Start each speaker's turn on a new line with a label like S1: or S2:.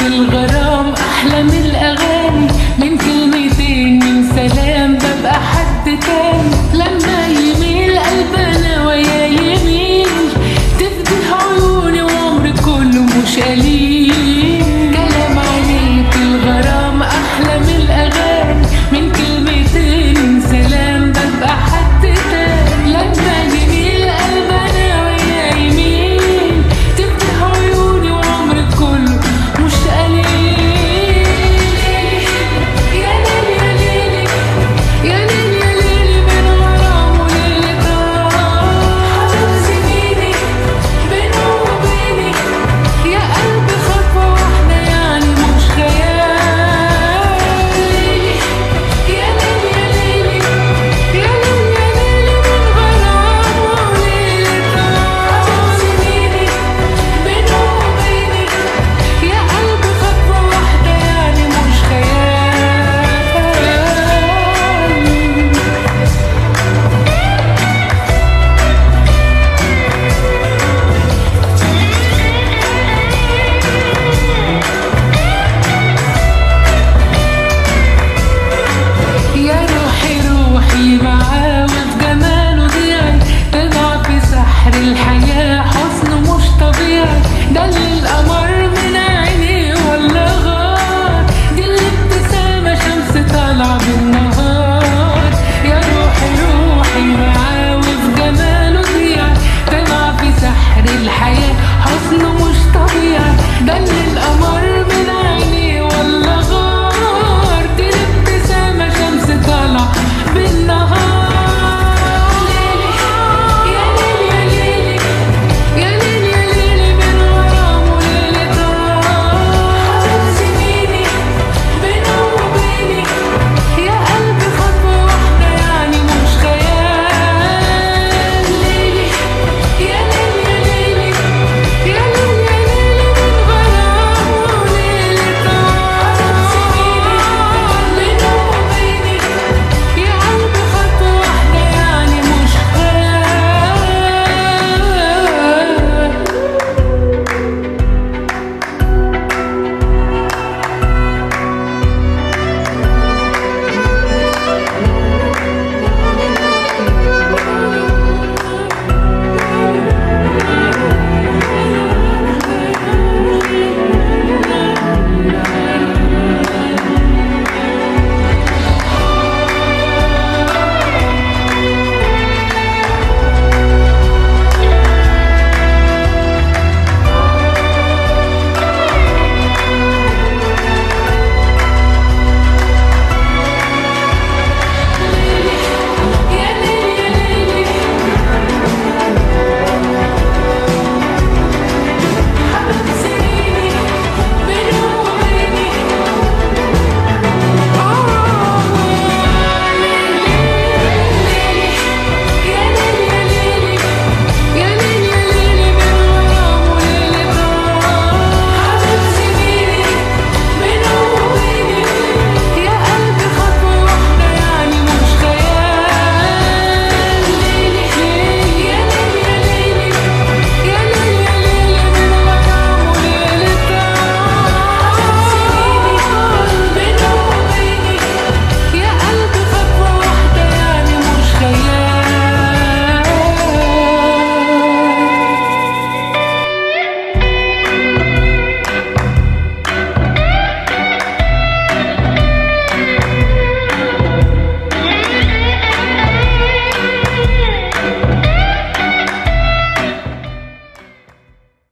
S1: الغرام أحلى من الأغاني من كلمتين من سلام ببقى حد تاني لما يميل قلبنا ويا يميل تفتح عيوني وعمري كله مش قليل كلام عليك الغرام أحلى من الأغاني من كلمتين من سلام ببقى حد تاني لما يميل قلبنا ويا يميل تفتح عيوني وعمري كله مش قليل يا ليل يا ليل يا ليل يا ليل من غرام وليلة حبيب سنيني بينه وبيني يا قلبي خطوة واحدة يعني مش خيال يا ليل يا ليل يا ليل يا ليل من غرام وليلة حبيب سنيني بينه وبيني يا قلبي خطوة واحدة يعني مش خيال يا روحي روحي معاه وفي جماله ضيعي تضع في سحر الحياة حسنه مش طبيعي ده اللي القمر